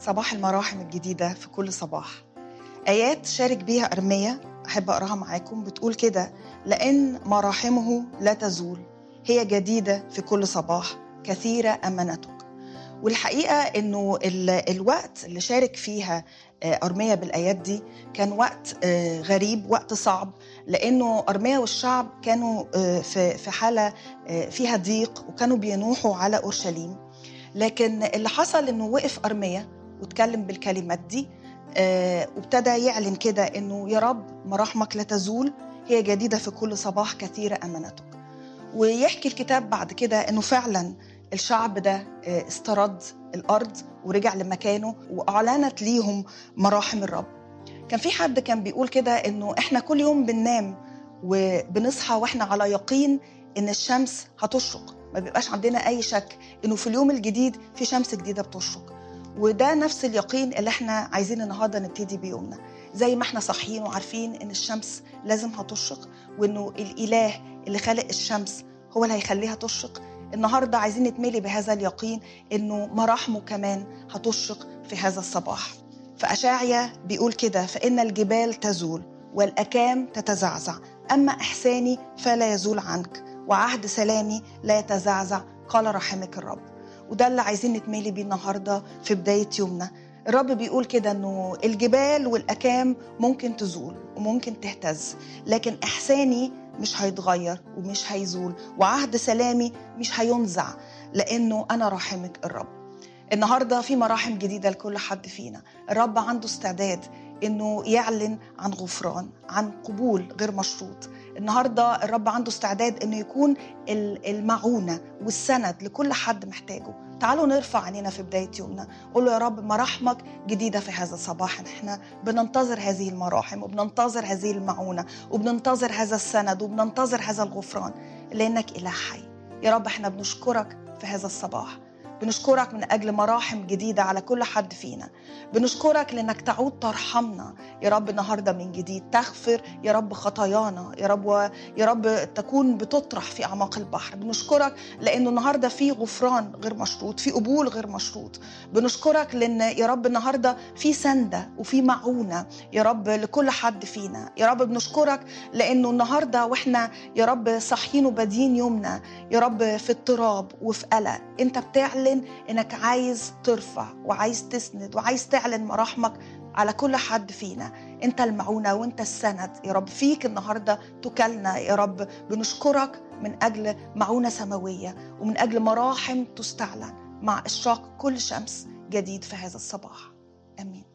صباح المراحم الجديدة في كل صباح آيات شارك بيها أرمية أحب أقراها معاكم بتقول كده لأن مراحمه لا تزول هي جديدة في كل صباح كثيرة أمانتك والحقيقة أنه الوقت اللي شارك فيها أرمية بالآيات دي كان وقت غريب وقت صعب لأنه أرمية والشعب كانوا في حالة فيها ضيق وكانوا بينوحوا على أورشليم لكن اللي حصل أنه وقف أرمية واتكلم بالكلمات دي وابتدى يعلن كده أنه يا رب مراحمك لا تزول هي جديدة في كل صباح كثيرة أمانتك ويحكي الكتاب بعد كده أنه فعلا الشعب ده استرد الارض ورجع لمكانه واعلنت ليهم مراحم الرب كان في حد كان بيقول كده انه احنا كل يوم بننام وبنصحى واحنا على يقين ان الشمس هتشرق ما بيبقاش عندنا اي شك انه في اليوم الجديد في شمس جديده بتشرق وده نفس اليقين اللي احنا عايزين النهارده نبتدي بيومنا زي ما احنا صاحيين وعارفين ان الشمس لازم هتشرق وانه الاله اللي خلق الشمس هو اللي هيخليها تشرق النهارده عايزين نتملي بهذا اليقين انه مراحمه كمان هتشرق في هذا الصباح فأشاعية بيقول كده فإن الجبال تزول والأكام تتزعزع أما إحساني فلا يزول عنك وعهد سلامي لا يتزعزع قال رحمك الرب وده اللي عايزين نتملي بيه النهارده في بداية يومنا الرب بيقول كده انه الجبال والاكام ممكن تزول وممكن تهتز لكن احساني مش هيتغير ومش هيزول وعهد سلامي مش هينزع لانه انا راحمك الرب النهارده في مراحم جديده لكل حد فينا الرب عنده استعداد انه يعلن عن غفران عن قبول غير مشروط النهارده الرب عنده استعداد انه يكون المعونه والسند لكل حد محتاجه تعالوا نرفع عينينا في بدايه يومنا قول له يا رب مراحمك جديده في هذا الصباح احنا بننتظر هذه المراحم وبننتظر هذه المعونه وبننتظر هذا السند وبننتظر هذا الغفران لانك اله حي يا رب احنا بنشكرك في هذا الصباح بنشكرك من اجل مراحم جديده على كل حد فينا بنشكرك لانك تعود ترحمنا يا رب النهارده من جديد تغفر يا رب خطايانا يا رب و... يا رب تكون بتطرح في اعماق البحر بنشكرك لانه النهارده في غفران غير مشروط في قبول غير مشروط بنشكرك لان يا رب النهارده في سنده وفي معونه يا رب لكل حد فينا يا رب بنشكرك لانه النهارده واحنا يا رب صاحيين وبادين يومنا يا رب في اضطراب وفي قلق انت بتعلن تعلن انك عايز ترفع وعايز تسند وعايز تعلن مراحمك على كل حد فينا انت المعونه وانت السند يا رب فيك النهارده تكلنا يا رب بنشكرك من اجل معونه سماويه ومن اجل مراحم تستعلن مع اشراق كل شمس جديد في هذا الصباح امين